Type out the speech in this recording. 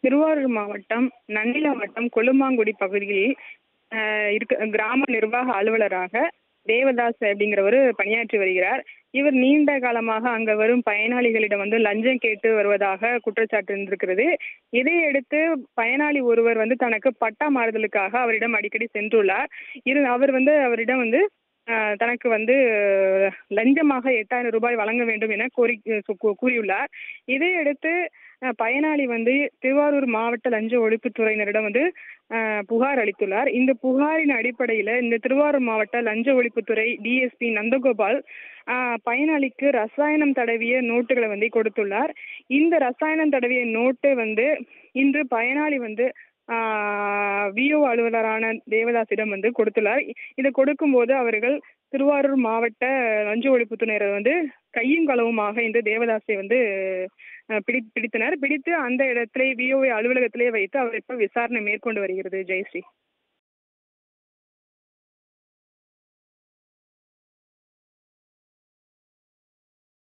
திருவாரூர் மாவட்டம் நன்னிலம் வட்டம் கொல்லுமாங்குடி பகுதியில் ஆஹ் இருக்க கிராம நிர்வாக அலுவலராக தேவதாஸ் அப்படிங்கிறவர் பணியாற்றி வருகிறார் இவர் நீண்ட காலமாக அங்க வரும் பயனாளிகளிடம் வந்து லஞ்சம் கேட்டு வருவதாக குற்றச்சாட்டு இருந்திருக்கிறது இதையடுத்து பயனாளி ஒருவர் வந்து தனக்கு பட்டா மாறுதலுக்காக அவரிடம் அடிக்கடி சென்றுள்ளார் இரு அவர் வந்து அவரிடம் வந்து ஆஹ் தனக்கு வந்து லஞ்சமாக எட்டாயிரம் ரூபாய் வழங்க வேண்டும் என கோரி கூ- கூறியுள்ளார் இதையடுத்து அஹ், பயனாளி வந்து திருவாரூர் மாவட்ட லஞ்ச ஒழிப்புத்துறையினரிடம் வந்து அஹ், புகார் அளித்துள்ளார் இந்த புகாரின் அடிப்படையில் இந்த திருவாரூர் மாவட்ட லஞ்ச ஒழிப்புத்துறை டிஎஸ்பி நந்தகோபால் அஹ், பயனாளிக்கு ரசாயனம் தடவிய நோட்டுகளை வந்து கொடுத்துள்ளார் இந்த ரசாயனம் தடவிய நோட்டு வந்து இன்று பயனாளி வந்து விஓ அலுவலரான தேவதாசிடம் வந்து கொடுத்துள்ளார் இதை கொடுக்கும்போது அவர்கள் திருவாரூர் மாவட்ட லஞ்ச ஒழிப்புத்துறையினர் வந்து கையும் களவுமாக இந்த தேவதாஸை வந்து அஹ், பிடி பிடித்தனர் பிடித்து அந்த இடத்திலே விஓஏ அலுவலகத்திலே வைத்து அவர் இப்போ விசாரணை மேற்கொண்டு வருகிறது ஜெயஸ்ரீ